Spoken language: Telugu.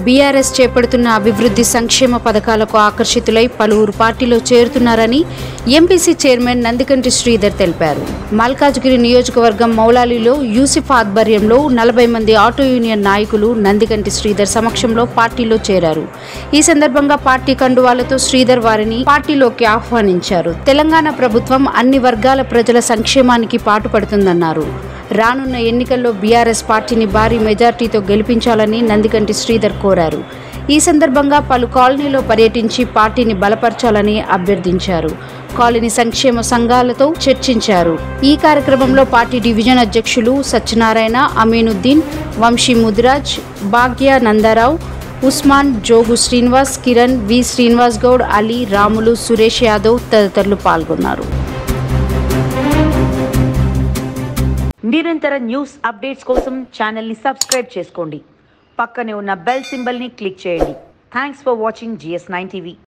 బీఆర్ఎస్ చేపడుతున్న అభివృద్ధి సంక్షేమ పథకాలకు ఆకర్షితులై పలువురు పార్టీలో చేరుతున్నారని ఎంపీసీ చైర్మన్ నందికంటి శ్రీధర్ తెలిపారు మల్కాజ్గిరి నియోజకవర్గం మౌలాలిలో యూసిఫ్ ఆధ్వర్యంలో నలభై మంది ఆటో యూనియన్ నాయకులు నందికంటి శ్రీధర్ సమక్షంలో పార్టీలో చేరారు ఈ సందర్భంగా పార్టీ కండువాలతో శ్రీధర్ వారిని పార్టీలోకి ఆహ్వానించారు తెలంగాణ ప్రభుత్వం అన్ని వర్గాల ప్రజల సంక్షేమానికి పాటుపడుతుందన్నారు రానున్న ఎన్నికల్లో బీఆర్ఎస్ పార్టీని భారీ మెజార్టీతో గెలిపించాలని నందికంటి శ్రీధర్ కోరారు ఈ సందర్భంగా పలు కాలనీలో పర్యటించి పార్టీని బలపరచాలని అభ్యర్థించారు కాలనీ సంక్షేమ సంఘాలతో చర్చించారు ఈ కార్యక్రమంలో పార్టీ డివిజన్ అధ్యక్షులు సత్యనారాయణ అమీనుద్దీన్ వంశీ ముదిరాజ్ భాగ్య నందారావు ఉస్మాన్ జోగు శ్రీనివాస్ కిరణ్ వి శ్రీనివాస్ గౌడ్ అలీ రాములు సురేష్ యాదవ్ తదితరులు పాల్గొన్నారు నిరంతర న్యూస్ అప్డేట్స్ కోసం ఛానల్ని సబ్స్క్రైబ్ చేసుకోండి పక్కనే ఉన్న బెల్ సింబల్ని క్లిక్ చేయండి thanks for watching GS nine TV